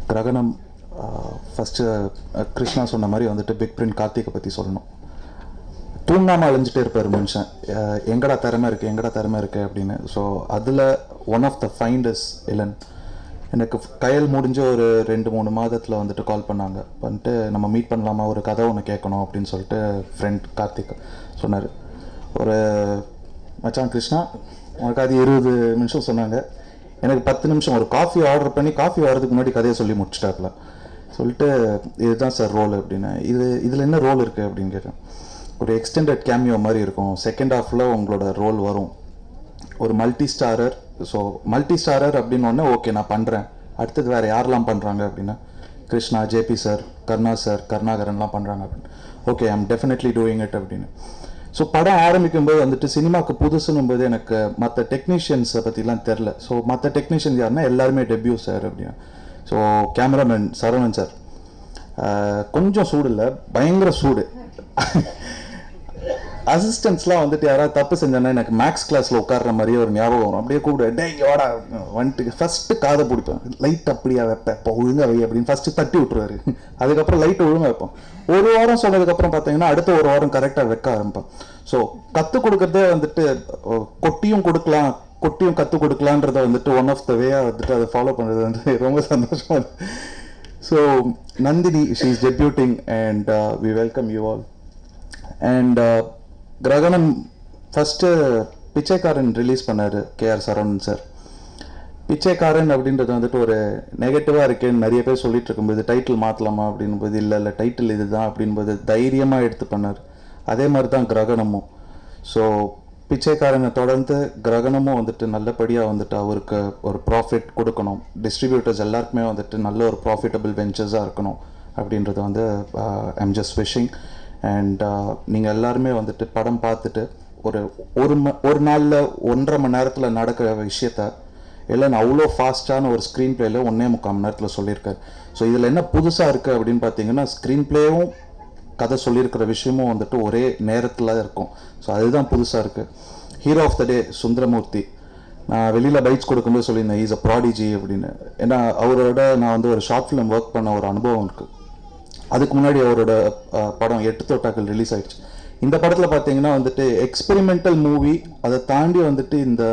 கிரகணம் ஃபஸ்ட்டு கிருஷ்ணா சொன்ன மாதிரி வந்துட்டு பிக் பிரிண்ட் கார்த்திகை பற்றி சொல்லணும் தூங்காமல் அழிஞ்சிட்டே இருப்பார் மனுஷன் அஹ் எங்கடா திறமை இருக்குது எங்கடா திறமை இருக்குது அப்படின்னு ஸோ அதில் ஒன் ஆஃப் த ஃபைண்டஸ் இளன் எனக்கு கையல் முடிஞ்ச ஒரு ரெண்டு மூணு மாதத்தில் வந்துட்டு கால் பண்ணாங்க பண்ணிட்டு நம்ம மீட் பண்ணலாமா ஒரு கதை ஒன்று கேட்கணும் அப்படின்னு சொல்லிட்டு ஃப்ரெண்ட் கார்த்திக் சொன்னார் ஒரு மச்சான் கிருஷ்ணா உனக்கு அது இருபது நிமிஷம் சொன்னாங்க எனக்கு பத்து நிமிஷம் ஒரு காஃபி ஆர்டர் பண்ணி காஃபி வரதுக்கு முன்னாடி கதையை சொல்லி முடிச்சிட்டாப்புல சொல்லிட்டு இதுதான் சார் ரோல் அப்படின்னு இது இதில் என்ன ரோல் இருக்குது அப்படின்னு கேட்டேன் ஒரு எக்ஸ்டெண்டட் கேமியோ மாதிரி இருக்கும் செகண்ட் ஹாஃபில் உங்களோட ரோல் வரும் ஒரு multi starrer so multi starrer அப்படின்னு ஒன்று ஓகே நான் பண்ணுறேன் அடுத்தது வேறு யாரெல்லாம் பண்ணுறாங்க அப்படின்னா Krishna JP sir Karuna sir கருணாகரன்லாம் பண்ணுறாங்க அப்படின்னு okay I'm definitely doing it அப்படின்னு ஸோ படம் ஆரம்பிக்கும் போது வந்துட்டு சினிமாவுக்கு புதுசுன்னும் போது எனக்கு மற்ற டெக்னீஷியன்ஸை பற்றிலாம் தெரில ஸோ மற்ற டெக்னீஷியன்ஸ் யாருன்னா எல்லாருமே டெபியூ சார் அப்படின்னு ஸோ கேமராமேன் சரவணன் சார் கொஞ்சம் சூடு இல்லை பயங்கர சூடு அசிஸ்டன்ட்ஸ்லாம் வந்துட்டு யாராவது தப்பு செஞ்சானா எனக்கு மேக்ஸ் கிளாஸில் உட்கார்ற மாதிரியே ஒரு ஞாபகம் வரும் அப்படியே கூப்பிடு டே வாடா வந்துட்டு ஃபஸ்ட்டு காதை பிடிப்பேன் லைட் அப்படியா வைப்பேன் இப்போ ஒழுங்கா வை அப்படின்னு ஃபஸ்ட்டு தட்டி விட்டுருவாரு அதுக்கப்புறம் லைட் ஒழுங்கா வைப்போம் ஒரு வாரம் சொன்னதுக்கப்புறம் பார்த்தீங்கன்னா அடுத்த ஒரு வாரம் கரெக்டாக வைக்க ஆரம்பிப்பேன் ஸோ கற்றுக் கொடுக்கறதே வந்துட்டு ஓ, கொட்டியும் கொடுக்கலாம் கொட்டியும் கற்றுக் கொடுக்கலான்றத வந்துட்டு ஒன் ஆஃப் த வேயாக வந்துட்டு அதை ஃபாலோ பண்ணுறது வந்து ரொம்ப சந்தோஷமா இருக்கு so Nandini she is debuting and we welcome you all and Grahanam first Pichaikkaran release பண்ணார் கேஆர் சரவணன் சார் பிச்சைக்காரன் அப்படின்றது வந்துட்டு ஒரு நெகட்டிவாக இருக்கேன்னு நிறைய பேர் சொல்லிட்டு இருக்கும்போது டைட்டில் மாற்றலாமா அப்படின்போது இல்லை இல்லை டைட்டில் இதுதான் அப்படின்போது தைரியமாக எடுத்து பண்ணார் அதே மாதிரி தான் கிரகணமும் ஸோ பிச்சைக்காரனை தொடர்ந்து கிரகணமும் வந்துட்டு நல்லபடியாக வந்துட்டு அவருக்கு ஒரு ப்ராஃபிட் கொடுக்கணும் டிஸ்ட்ரிபியூட்டர்ஸ் எல்லாருக்குமே வந்துட்டு நல்ல ஒரு ப்ராஃபிட்டபிள் வெஞ்சர்ஸாக இருக்கணும் அப்படின்றது வந்து ஐம் ஜஸ்ட் விஷிங் அண்ட் நீங்கள் எல்லாருமே வந்துட்டு படம் பார்த்துட்டு ஒரு ஒரு ம ஒரு நாளில் ஒன்றரை மணி நேரத்தில் நடக்கிற விஷயத்த இல்லைன்னு அவ்வளோ ஃபாஸ்ட்டான ஒரு ஸ்க்ரீன் பிளேல ஒன்றே முக்கால் மணி நேரத்தில் சொல்லியிருக்காரு ஸோ இதில் என்ன புதுசாக இருக்குது அப்படின்னு பார்த்தீங்கன்னா ஸ்க்ரீன் பிளேவும் கதை சொல்லியிருக்கிற விஷயமும் வந்துட்டு ஒரே நேரத்தில் இருக்கும் ஸோ அதுதான் புதுசாக இருக்குது hero of the day Sundaramoorthy நான் வெளியில் பைட்ஸ் கொடுக்கும்போது சொல்லியிருந்தேன் இஸ் அ ப்ராடிஜி அப்படின்னு ஏன்னா அவரோட நான் வந்து ஒரு ஷார்ட் ஃபிலிம் ஒர்க் பண்ண ஒரு அனுபவம் இருக்குது அதுக்கு முன்னாடி அவரோட அஹ், படம் எட்டு தோட்டாக்கள் ரிலீஸ் ஆயிடுச்சு இந்த படத்தில் பார்த்தீங்கன்னா வந்துட்டு எக்ஸ்பெரிமெண்டல் மூவி அதை தாண்டி வந்துட்டு இந்த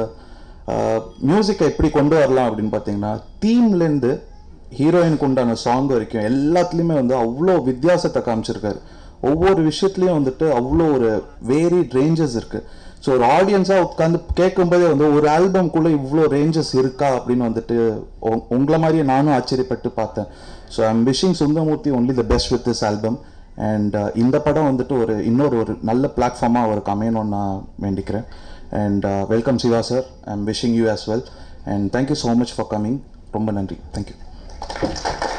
மியூசிக்கை எப்படி கொண்டு வரலாம் அப்படின்னு பார்த்தீங்கன்னா தீம்லேருந்து ஹீரோயினுக்கு உண்டான சாங் வரைக்கும் எல்லாத்துலேயுமே வந்து அவ்வளோ வித்தியாசத்தை காமிச்சிருக்காரு ஒவ்வொரு விஷயத்துலையும் வந்துட்டு அவ்வளோ ஒரு வேரிட் ரேஞ்சஸ் இருக்குது ஸோ ஒரு ஆடியன்ஸாக உட்காந்து கேட்கும்போதே வந்து ஒரு ஆல்பம்குள்ளே இவ்வளோ ரேஞ்சஸ் இருக்கா அப்படின்னு வந்துட்டு உ- உங்களை மாதிரியே நானும் ஆச்சரியப்பட்டு பார்த்தேன் so I'm wishing Sundaramoorthy only the best with this album and இந்த படம் வந்துட்டு ஒரு இன்னொரு ஒரு நல்ல பிளாட்ஃபார்மாக அவருக்கு அமையணும்னு நான் வேண்டிக்கிறேன் and welcome Siva sir I am wishing you as well and thank you so much for coming ரொம்ப நன்றி தேங்க்யூ